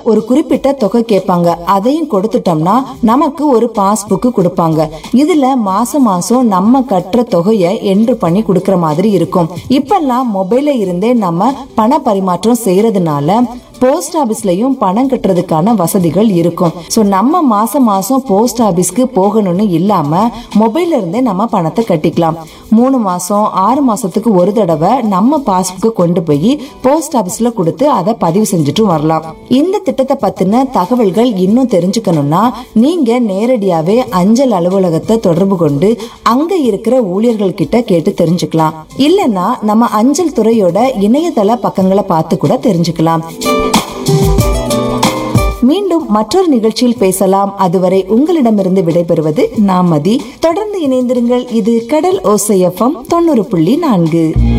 ஒரு குறிப்பிட்ட தொகை கேட்பாங்க அதையும் கொடுத்துட்டோம்னா நமக்கு ஒரு பாஸ்புக் கொடுப்பாங்க இதுல மாசம் மாசம் நம்ம கட்டுற தொகையை என்ட்ரு பண்ணி கொடுக்கற மாதிரி இருக்கும் இப்பெல்லாம் மொபைல்ல இருந்தே நம்ம பண பரிமாற்றம் செய்யறதுனால போஸ்ட் ஆபீஸ்லயும் பணம் கட்டுறதுக்கான வசதிகள் இருக்கும் சோ நம்ம மாசம் மாசம் போஸ்ட் ஆபீஸ்க்கு போகணும்னு இல்லாம மொபைல்ல இருந்தே நம்ம பணத்தை கட்டிக்கலாம் மூணு மாசம் ஆறு மாசத்துக்கு ஒரு தடவை நம்ம பாஸ்புக்கு கொண்டு போய் போஸ்ட் ஆபீஸ்ல கொடுத்து அதை பதிவு செஞ்சுட்டு வரலாம் இந்த திட்டத்தை பத்தின தகவல்கள் இன்னும் தெரிஞ்சுக்கணும்னா நீங்க நேரடியாவே அஞ்சல் அலுவலகத்தை தொடர்பு கொண்டு அங்க இருக்கிற ஊழியர்கள் கிட்ட கேட்டு தெரிஞ்சுக்கலாம் இல்லனா நம்ம அஞ்சல் துறையோட இணையதள பக்கங்களை பார்த்து கூட தெரிஞ்சுக்கலாம் மீண்டும் மற்றொரு நிகழ்ச்சியில் பேசலாம் அதுவரை உங்களிடமிருந்து விடைபெறுவது நாமதி தொடர்ந்து இணைந்திருங்கள் இது கடல் ஓசையப்பம் தொண்ணூறு புள்ளி நான்கு